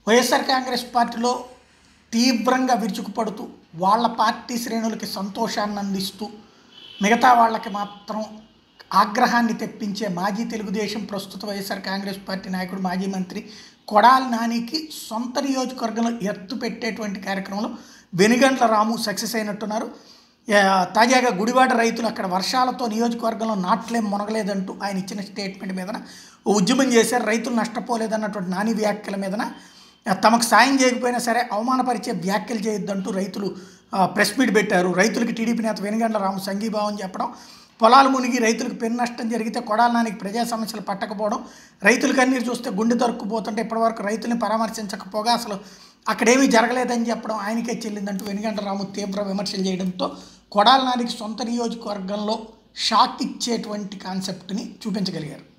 వైఎస్ఆర్ కాంగ్రెస్ పార్టీలో తీవ్రంగా విరుచుకుపడుతూ వాళ్ళ పార్టీ శ్రేణులకి సంతోషాన్ని అందిస్తూ మిగతా వాళ్ళకి మాత్రం ఆగ్రహాన్ని తెప్పించే మాజీ తెలుగుదేశం ప్రస్తుత వైఎస్ఆర్ కాంగ్రెస్ పార్టీ నాయకుడు మాజీ మంత్రి కొడాలి నానికి సొంత నియోజకవర్గంలో ఎత్తు పెట్టేటువంటి కార్యక్రమంలో వెనుగండ్ల రాము సక్సెస్ అయినట్టున్నారు ఆ, తాజాగా గుడివాడ రైతులు అక్కడ వర్షాలతో నియోజకవర్గంలో నాట్లేం మునగలేదంటూ ఆయన ఇచ్చిన స్టేట్మెంట్ మీదన ఓ ఉద్యమం చేశారు రైతులు నష్టపోలేదన్నటువంటి నాని వ్యాఖ్యల మీదన ఆ, తమకు సాయం చేయకపోయినా సరే అవమానపరిచే వ్యాఖ్యలు చేయొద్దంటూ రైతులు ఆ, ప్రెస్ మీట్ పెట్టారు రైతులకి టీడీపీ నేత వెనుగండ్ల రాము సంఘీభావం చెప్పడం పొలాలు మునిగి రైతులకు పెను నష్టం జరిగితే కొడాలనానికి ప్రజా సమస్యలు పట్టకపోవడం రైతుల కన్నీరు చూస్తే గుండె దొరుకుపోతుంటే ఇప్పటివరకు రైతుల్ని పరామర్శించకపోగా అసలు అక్కడేమీ జరగలేదని చెప్పడం ఆయనకే చెల్లిందంటూ వెనుగంట రాము తీవ్ర విమర్శలు చేయడంతో కొడాలనానికి సొంత నియోజకవర్గంలో షాక్ ఇచ్చేటువంటి కాన్సెప్ట్ని చూపించగలిగారు